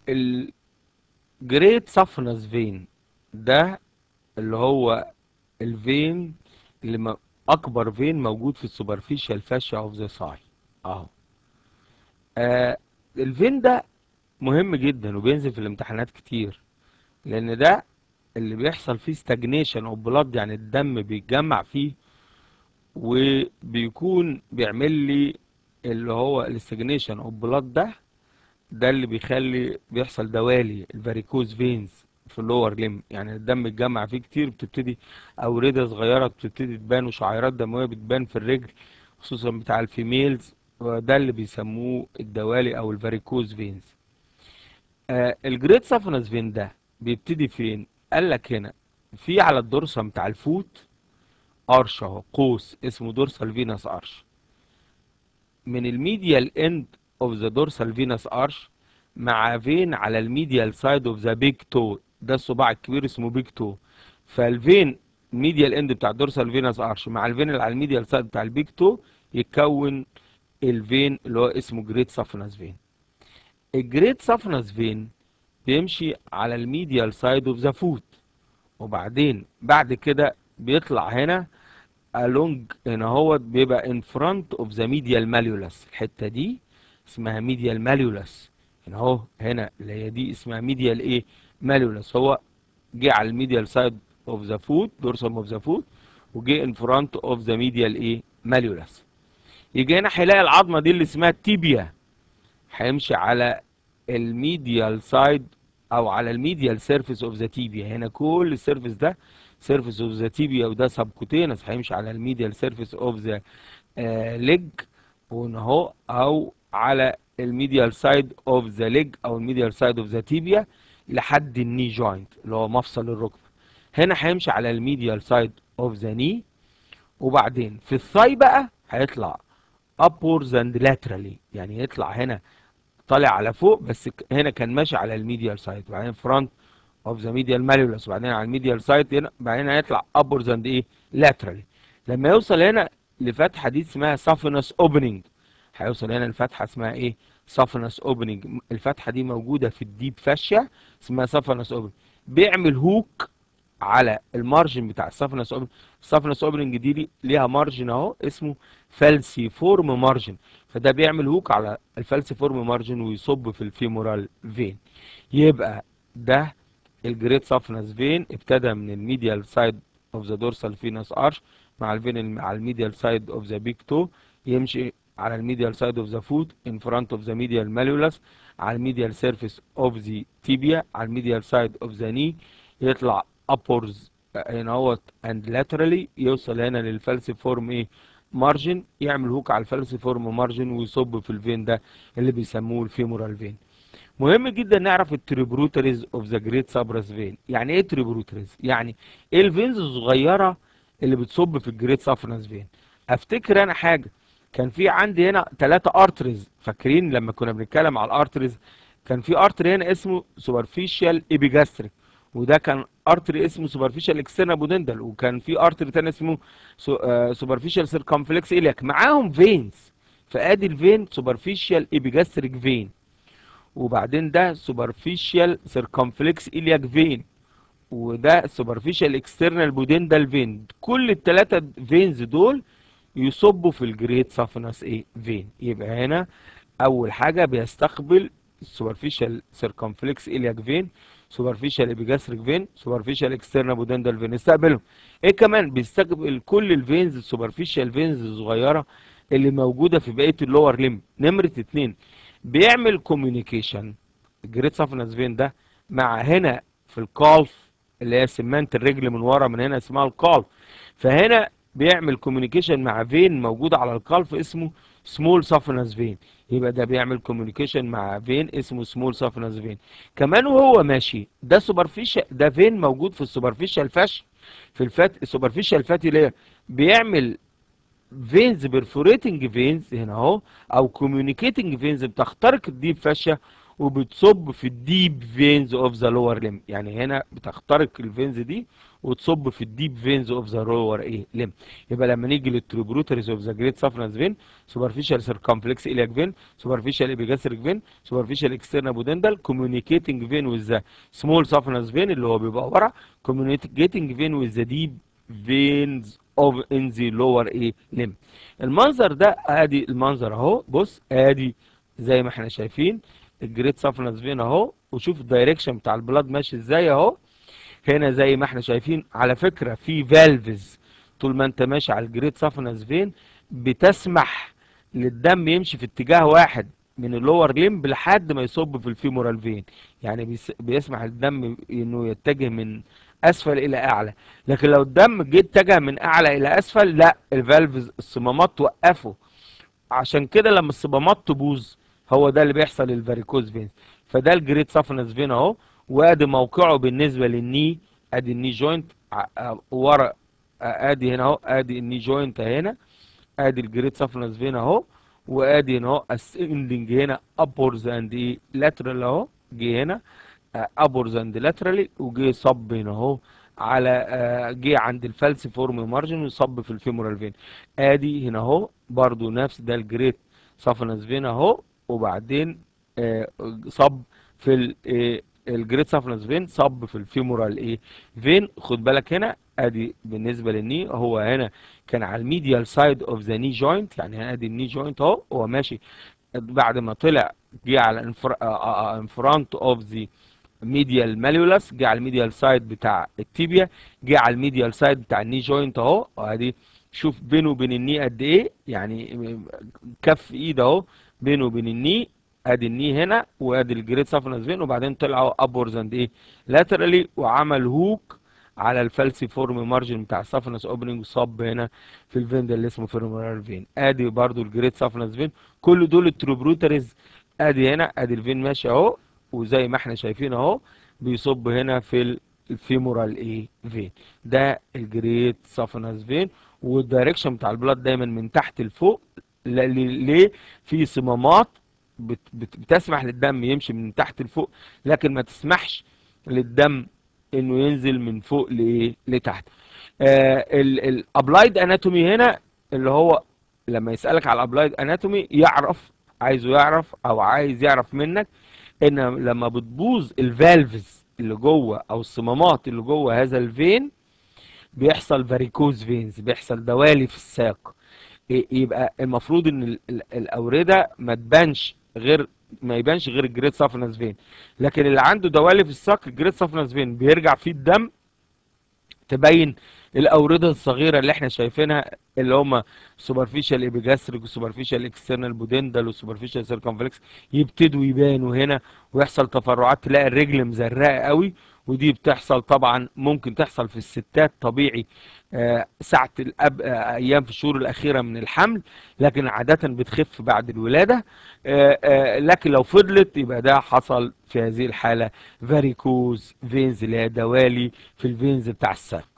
الجريت سافنس فين ده اللي هو الفين اللي م- اكبر فين موجود في السوبرفيشال فاشيا اوف ذا ساي اهو آه الفين ده مهم جدا وبينزل في الامتحانات كتير لان ده اللي بيحصل فيه ستاجنيشن او بلاد يعني الدم بيتجمع فيه وبيكون بيعمل لي اللي هو الاستجنيشن او بلاد ده ده اللي بيخلي بيحصل دوالي الفاريكوز فينز في اللور ليم يعني الدم اتجمع فيه كتير بتبتدي اوردة صغيرة بتبتدي تبان وشعيرات دموية بتبان في الرجل خصوصا بتاع الفيميلز وده اللي بيسموه الدوالي او الفاريكوز فينز آه الجريت سافنس فين ده بيبتدي فين قال لك هنا في على الدورسم بتاع الفوت ارش اهو قوس اسمه دورسال فينس ارش من الميديال اند اوف ذا دورسال فينس ارش مع فين على الميديال سايد اوف ذا بيج تو ده الصباع الكبير اسمه بيج تو فالفين الميديال اند بتاع الدورسال فينس ارش مع الفين اللي على الميديال سايد بتاع البيج تو يتكون الفين اللي هو اسمه جريت سافنس فين الجريت سافنس فين بيمشي على الميديال سايد اوف ذا فوت وبعدين بعد كده بيطلع هنا along هنا هو بيبقى in front of the medial malleolus الحته دي اسمها medial malleolus هنا اهو هنا اللي هي دي اسمها medial ايه malleolus هو جه على الميديال سايد اوف ذا فوت dorsum اوف ذا فوت وجه in front of the medial ايه malleolus يجي هنا هيلاقي العظمه دي اللي اسمها التيبيا هيمشي على الميديال سايد او على الميديال سيرفيس اوف ذا تيبيا هنا كل السيرفيس ده سيرفيس اوف ذا تيبيا وده سبكوتينس هيمشي على الميديال سيرفيس اوف ذا ليج وهنا اهو او على الميديال سايد اوف ذا ليج او الميديال سايد اوف ذا تيبيا لحد الني جوينت اللي هو مفصل الركبه هنا هيمشي على الميديال سايد اوف ذا ني وبعدين في الثاي بقى هيطلع upwards and laterally يعني يطلع هنا طالع على فوق بس ك- هنا كان ماشي على الميديال سايد وبعدين فرونت اوف ذا ميديال ماليولس وبعدين على الميديال سايد هنا بعدين هيطلع upwards and ايه laterally لما يوصل هنا لفتحه دي اسمها سافنس اوبننج هيوصل هنا لفتحه اسمها ايه سافنس اوبننج الفتحه دي موجوده في الديب فاشيا اسمها سافنس اوبننج بيعمل هوك على المارجن بتاع السافنس اوبننج السافنس اوبننج دي لي- ليها مارجن اهو اسمه فالسي فورم مارجن فده بيعمل هوك على الفالسي فورم مارجن ويصب في الفيمورال فين يبقى ده الجريت سافنس فين ابتدى من الميديال سايد اوف ذا دورسال فينس ارش مع الفين الم- على الميديال سايد اوف ذا بيك تو يمشي على الميديال سايد اوف ذا فوت ان فرونت اوف ذا ميديال ماليولس على الميديال سيرفيس اوف ذا تيبيا على الميديال سايد اوف ذا ني يطلع upwards هنا اهوت اند laterally يوصل هنا للفالسي فورم ايه مارجن يعمل هوك على الفالسي فورم مارجن ويصب في الفين ده اللي بيسموه الفيمورال فين مهم جدا نعرف التريبروتريز اوف ذا جريت سابرس فين يعني ايه تريبروتريز يعني ايه الفينز الصغيره اللي بتصب في الجريت سافرنس فين افتكر انا حاجه كان في عندي هنا ثلاثة ارتريز فاكرين لما كنا بنتكلم على الارتريز كان في ارتري هنا اسمه سوبرفيشال ايبيجاستريك وده كان ارتري اسمه سوبرفيشال اكسترنا بودندل وكان في ارتري تاني اسمه سوبرفيشال سيركمفلكس الياك معاهم فينز فادي الفين سوبرفيشال ايبيجاستريك فين وبعدين ده سوبرفيشال سيركمفلكس الياك فين وده سوبرفيشال اكسترنال بودندال فين كل الثلاثه فينز دول يصبوا في الجريت سافنس ايه فين يبقى هنا اول حاجه بيستقبل السوبرفيشال سيركمفلكس الياك فين سوبرفيشال ابيجاستريك فين سوبرفيشال اكسترنال بودندال فين استقبلهم ايه كمان بيستقبل كل الفينز السوبرفيشال فينز الصغيره اللي موجوده في بقيه اللور ليم نمره اتنين بيعمل كوميونيكيشن الجريت سافنس فين ده مع هنا في الكالف اللي هي سمانت الرجل من ورا من هنا اسمها الكالف فهنا بيعمل كوميونيكيشن مع فين موجود على الكالف اسمه سمول سافنس فين يبقى ده بيعمل كوميونيكيشن مع فين اسمه سمول سافنس فين كمان وهو ماشي ده سوبرفيشال ده فين موجود في السوبرفيشال فاش في الفات السوبرفيشال فاتي لاير بيعمل فينز بيرفوريتنج فينز هنا اهو او كوميونيكيتنج فينز بتخترق الديب فاشيا وبتصب في الديب فينز اوف ذا لور ليم يعني هنا بتخترق الفينز دي وتصب في الديب فينز اوف ذا لور ايه ليم يبقى لما نيجي للتريبروتريز اوف ذا جريت سافرنس فين سوبرفيشال سيركمفلكس الياك فين سوبرفيشال ايبيجاستريك فين سوبرفيشال اكسترنال بودندال كوميونيكيتنج فين وذ ذا سمول سافرنس فين اللي هو بيبقى ورا كوميونيكيتنج فين وذ ذا ديب فينز اوف ان ذا لور ايه ليم المنظر ده ادي المنظر اهو بص ادي زي ما احنا شايفين الجريت سافرنس فين اهو وشوف الدايركشن بتاع البلاد ماشي ازاي اهو هنا زي ما احنا شايفين على فكره في فالفز طول ما انت ماشي على الجريت سافرنس فين بتسمح للدم يمشي في اتجاه واحد من اللور ليمب لحد ما يصب في الفيمورال فين يعني بيس- بيسمح للدم انه يتجه من اسفل الى اعلى لكن لو الدم جه اتجه من اعلى الى اسفل لا الفالفز الصمامات توقفه عشان كده لما الصمامات تبوظ هو ده اللي بيحصل للفاريكوز فينز فده الجريت سافنس فين اهو وادي موقعه بالنسبه للني ادي الني جوينت ع- آه، ورا آه، ادي هنا اهو ادي الني جوينت هنا ادي الجريت سافنس فين اهو وادي هنا اهو اسندنج هنا ابورز اند ايه لاترال اهو جه هنا ابورز اند لاترالي وجه صب هنا اهو على آه، جه عند الفالسي فورم مارجن وصب في الفيمورال فين ادي هنا اهو برضو نفس ده الجريت سافنس فين اهو وبعدين آه، صب في ال- آه، الجريت سافنس فين صب في الفيمورال ايه فين خد بالك هنا ادي بالنسبه للني هو هنا كان على الميديال سايد اوف ذا ني جوينت يعني ادي الني جوينت اهو هو ماشي بعد ما طلع جه على ان فرونت اوف ذا ميديال ماليولاس جه على الميديال سايد بتاع التيبيا جه على الميديال سايد بتاع الني جوينت اهو ادي شوف بينه وبين الني قد ايه يعني كف ايد اهو بينه وبين الني ادي الني هنا وادي الجريت سافنس فين وبعدين طلعوا ابورز اند ايه لاترالي وعمل هوك على الفالسي فورم مارجن بتاع السافنس اوبننج وصب هنا في الفين ده اللي اسمه فيرمورال فين ادي برضو الجريت سافنس فين كل دول التروبروترز ادي هنا ادي الفين ماشي اهو وزي ما احنا شايفين اهو بيصب هنا في ال- الفيمورال ايه فين ده الجريت سافنس فين والدايركشن بتاع البلاد دايما من تحت لفوق ل- ل- ليه في صمامات بت بت بتسمح للدم يمشي من تحت لفوق لكن ما تسمحش للدم انه ينزل من فوق لايه لتحت الابلايد اناتومي هنا اللي هو لما يسالك على الابلايد اناتومي يعرف عايزه يعرف او عايز يعرف منك ان لما بتبوظ الفالفز اللي جوه او الصمامات اللي جوه هذا الفين بيحصل فاريكوز فينز بيحصل دوالي في الساق ي- يبقى المفروض ان ال- ال- الاورده ما تبانش غير ما يبانش غير الجريت سافنس فين لكن اللي عنده دوالي في الساق الجريت سافنس فين بيرجع فيه الدم تبين الاورده الصغيره اللي احنا شايفينها اللي هم سوبرفيشال ايبيجاستريك وسوبرفيشال اكسترنال بودندال وسوبرفيشال سيركمفلكس يبتدوا يبانوا هنا ويحصل تفرعات تلاقي الرجل مزرقه قوي ودي بتحصل طبعا ممكن تحصل في الستات طبيعي آه، ساعة الأب آه، أيام في الشهور الأخيرة من الحمل لكن عادة بتخف بعد الولادة آه، آه، لكن لو فضلت يبقى ده حصل في هذه الحالة فاريكوز فينز اللي هي دوالي في الفينز بتاع الساق